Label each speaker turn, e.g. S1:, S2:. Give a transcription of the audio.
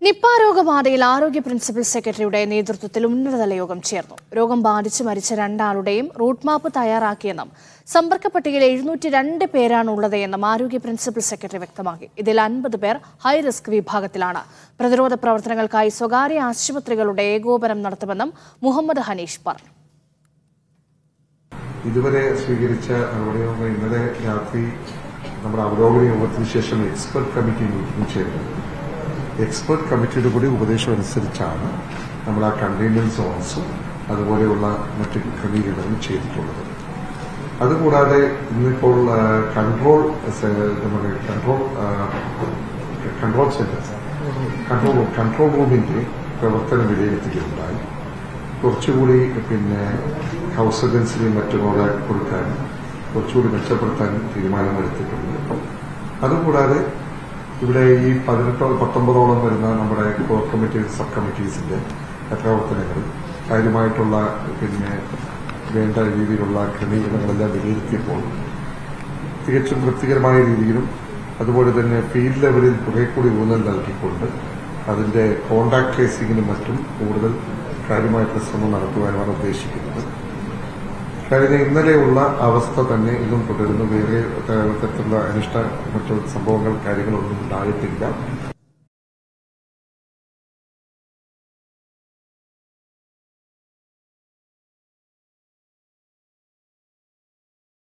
S1: Nipah രോഗബാധയിൽ ആരോഗ്യ principal സെക്രട്ടറിയുടെ നേതൃത്വത്തിൽ ഉന്നതതല യോഗം ചേർന്നു രോഗം ബാധിച്ച് മരിച്ച രണ്ടാളുടെയും റൂട്ട് മാപ്പ് തയ്യാറാക്കിയെന്നും സമ്പർക്ക പട്ടികയിൽ എഴുന്നൂറ്റി രണ്ട് പേരാണ് ഉള്ളത് എന്നും ആരോഗ്യ പ്രിൻസിപ്പൽ സെക്രട്ടറി വ്യക്തമാക്കി ഇതിൽ അൻപത് പേർ ഹൈ റിസ്ക് വിഭാഗത്തിലാണ് പ്രതിരോധ പ്രവർത്തനങ്ങൾക്കായി സ്വകാര്യ ആശുപത്രികളുടെ ഏകോപനം നടത്തുമെന്നും മുഹമ്മദ് ഹനീഷ് പറഞ്ഞു
S2: ഇതുവരെ സ്വീകരിച്ച നടപടികൾ ഇന്നലെ രാത്രി നമ്മുടെ അവലോകന യോഗത്തിന് ശേഷം എക്സ്പെർട്ട് കമ്മിറ്റി മീറ്റിംഗ് ചേരുന്നത് എക്സ്പെർട്ട് കമ്മിറ്റിയുടെ കൂടി ഉപദേശം അനുസരിച്ചാണ് നമ്മൾ ആ കണ്ടെയ്ൻമെന്റ് സോൺസും അതുപോലെയുള്ള മറ്റ് ക്രമീകരണങ്ങളും ചെയ്തിട്ടുള്ളത് അതുകൂടാതെ ഇന്നിപ്പോൾ ആ, കൺട്രോൾ സെ- നമ്മുടെ കൺട്രോൾ ആ, കൺട്രോൾ സെന്റർ കൺട്രോൾ കൺട്രോൾ റൂമിന്റെ പ്രവർത്തനം വിലയിരുത്തുകയുണ്ടായി കുറച്ചുകൂടി പിന്നെ ഹൗസ് ഏജൻസിയും മറ്റുമൊക്കെ കൊടുക്കാൻ കുറച്ചുകൂടി മെച്ചപ്പെടുത്താൻ തീരുമാനമെടുത്തിട്ടുണ്ട് അതുകൂടാതെ ഇവിടെ ഈ പതിനെട്ടോ പത്തൊമ്പതോളം വരുന്ന നമ്മുടെ കോർ കമ്മിറ്റി സബ് കമ്മിറ്റീസിന്റെ പ്രവർത്തനങ്ങൾ കാര്യമായിട്ടുള്ള പിന്നെ വേണ്ട രീതിയിലുള്ള ക്രമീകരണങ്ങളെല്ലാം വിലയിരുത്തിയപ്പോൾ തികച്ചും തൃപ്തികരമായ രീതിയിലും അതുപോലെ തന്നെ ഫീൽഡ് ലെവലിൽ കുറെ കൂടി ഊന്നൽ നൽകിക്കൊണ്ട് അതിന്റെ കോണ്ടാക്ട് ട്രേസിംഗിനും മറ്റും കൂടുതൽ കാര്യമായിട്ടുള്ള ശ്രമം നടത്തുവാനാണ് ഉദ്ദേശിക്കുന്നത് കഴിഞ്ഞ ഇന്നലെയുള്ള അവസ്ഥ തന്നെ ഇന്നും തുടരുന്നു വേറെ തരത്തിലുള്ള അനിഷ്ട മറ്റു സംഭവങ്ങൾ കാര്യങ്ങളൊന്നും ഉണ്ടായിട്ടില്ല